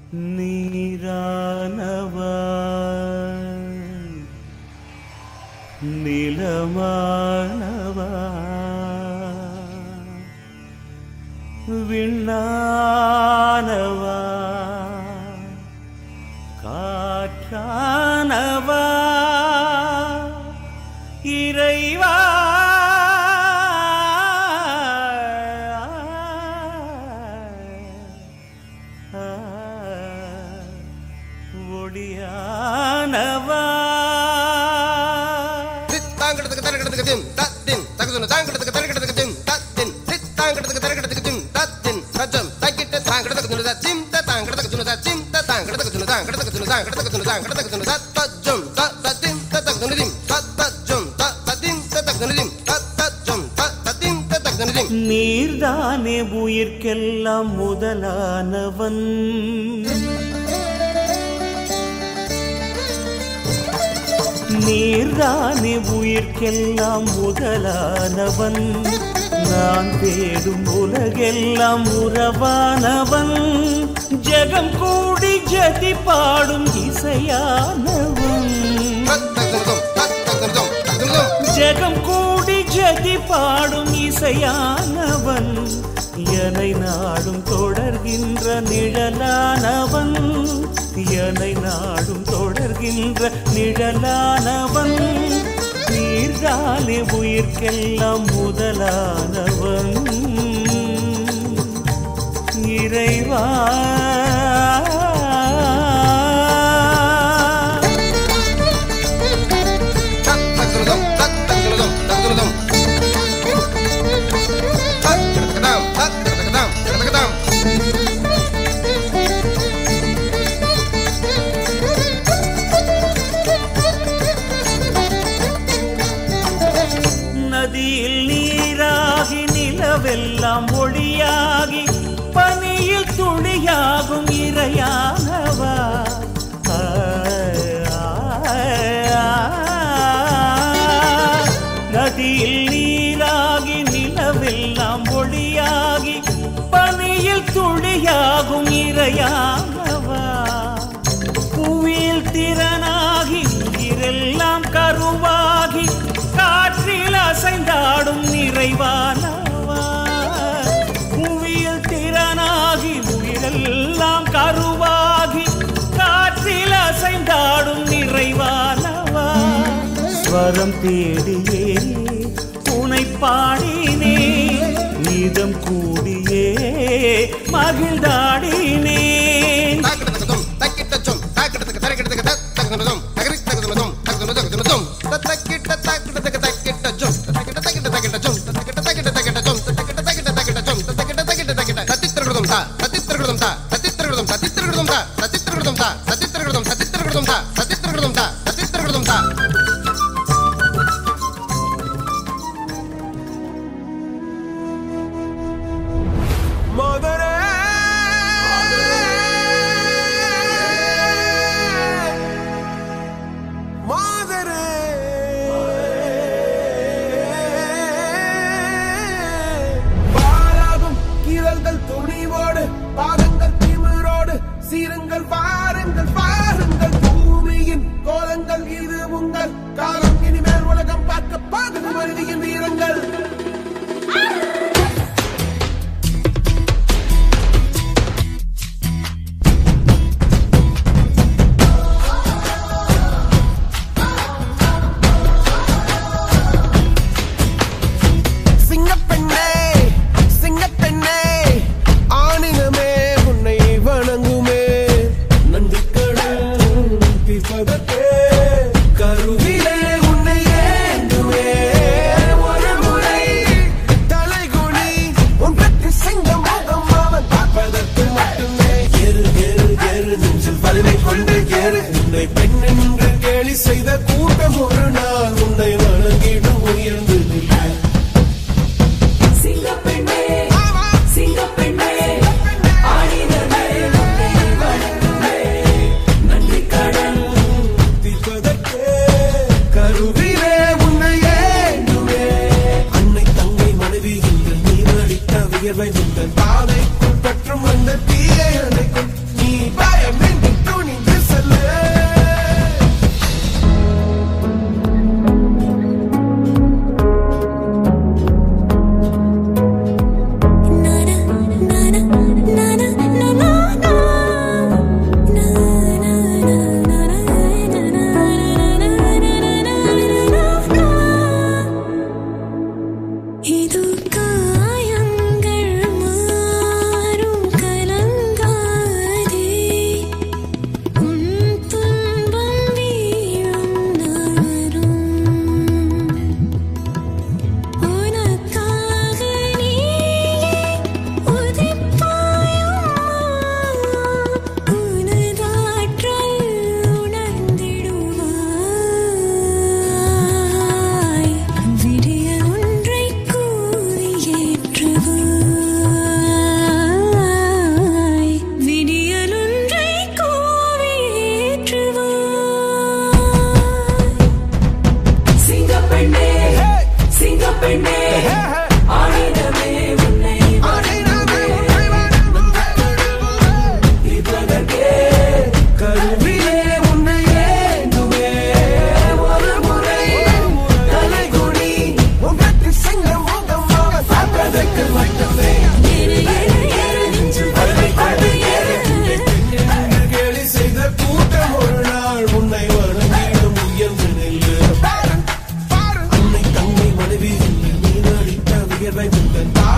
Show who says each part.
Speaker 1: நீரானவா நிலமானவா விண்ணானவா காற்றானவா இறைவா ஒளியானவா
Speaker 2: தாங்கடத்துக்கு தரகடத்துக்கு திம் தத்தின் தகுதுன தாங்கடத்துக்கு தரகடத்துக்கு திம் தத்தின் சித் தாங்கடத்துக்கு தரகடத்துக்கு திம் தத்தின் சஜம் தக்கிட்ட தாங்கடத்துக்கு துணுதா சிம் த தாங்கடத்துக்கு துணுதா சிம் த தாங்கடத்துக்கு துணுதா தாங்கடத்துக்கு துணுதா தாங்கடத்துக்கு துணுதா தாங்கடத்துக்கு துணுதா தஜம் த தத்தின் த தகுதுனதிம் தத்தஜம் த தத்தின் த தகுதுனதிம் தத்தஜம் த தத்தின் த தகுதுனதிம்
Speaker 1: நீர்தானே உயிர்க்கெல்லாம் முதலானவன் நீர்தானே உயிர்க்கெல்லாம் முதலானவன் நான் தேடும் உலகெல்லாம் உறவானவன் ஜெகம் கூடி ஜதி பாடும் இசையானவன்
Speaker 2: தத்தகுதுனதும் தத்தகுதுனதும் தகுதுனதும்
Speaker 1: ஜெகம் கூடி ஜதி பாடும் இசையானவன் எனை நாடும் தொடர்கின்ற நிழலானவன் எனை நாடும் தொடர்கின்ற நிழலானவன் நீர்தானே உயிர்க்கெல்லாம் முதலானவன் இறைவா
Speaker 2: தத்தகுதுனதும் தத்தகுதுனதும் தகுதுனதும் தத்தகுதுனதாம் தத்தகுதுனதாம் தத்தகுதுனதாம்
Speaker 1: நதியில் நீராகி நிலவெல்லாம் ஒளியாகி பனியில் துளியாகும் இறையானவா ஆ, ஆ, ஆ. நதியில் நீராகி நிலவெல்லாம் ஒளியாகி பனியில் துளியாகும் இறையானவா புவியில் திறனாகி உயிரெல்லாம் கருவாகி காற்றில் அசைந்தாடும் நிறைவானவா புவியில் திறனாகி உயிரெல்லாம் கருவாகி காற்றில் அசைந்தாடும் நிறைவானவா ஸ்வரம் தேடியே உனை பாடினே இதம் கூடியே மகிழ்ந்தாடினேன்
Speaker 2: தாக்கடத்துக்கு தக்கிட்டச்சும் தாக்கடத்துக்கு தரக்கடத்துக்கு தத்தகுதுனதும் தகரிக் தகுதுனதும் தகுதுனது தகுதுனதும் தத்தக்கிட்ட தாக்கடத்துக்கு தக்கிட்டச்சும் தக்கிட்ட தக்கிட்ட தக்கிட்டச்சும் தக்கிட்ட தக்கிட்ட தக்கிட்டச்சும் தக்கிட்ட தக்கிட்ட தக்கிட்டச்சும் தக்கிட்ட தக்கிட்ட தக்கிட்ட தத்தித்திரகுதும் தா தத்தித்திரகுதும் தா தத்தித்திரகுதும் தத்தித்திரகுதும் தா தத்தித்திரகுதும் தா தத்தித்திரகுதும் தத்தித்திரகுதும் தா தத்தித்திரகுதும் தா தத்தித்திரகுதும் தா
Speaker 3: மதுரை மாதரே பாராகும் கீரல்கள் துணிவோடு பாதங்கள் திமிரோடு சீருங்கள் பாருங்கள் பாருங்கள் பூமி
Speaker 4: ஏறு ஏறு ஏறு நெஞ்சில் வலிமை கொண்டு ஏறு
Speaker 3: என்று கேலி செய்த கூட்டம் ஒரு நாள் உன்னை வணங்கிடும் உயர்ந்து நில்லு அன்னை தங்கை மனைவி நீ நடித்த வியர்வை முந்தன்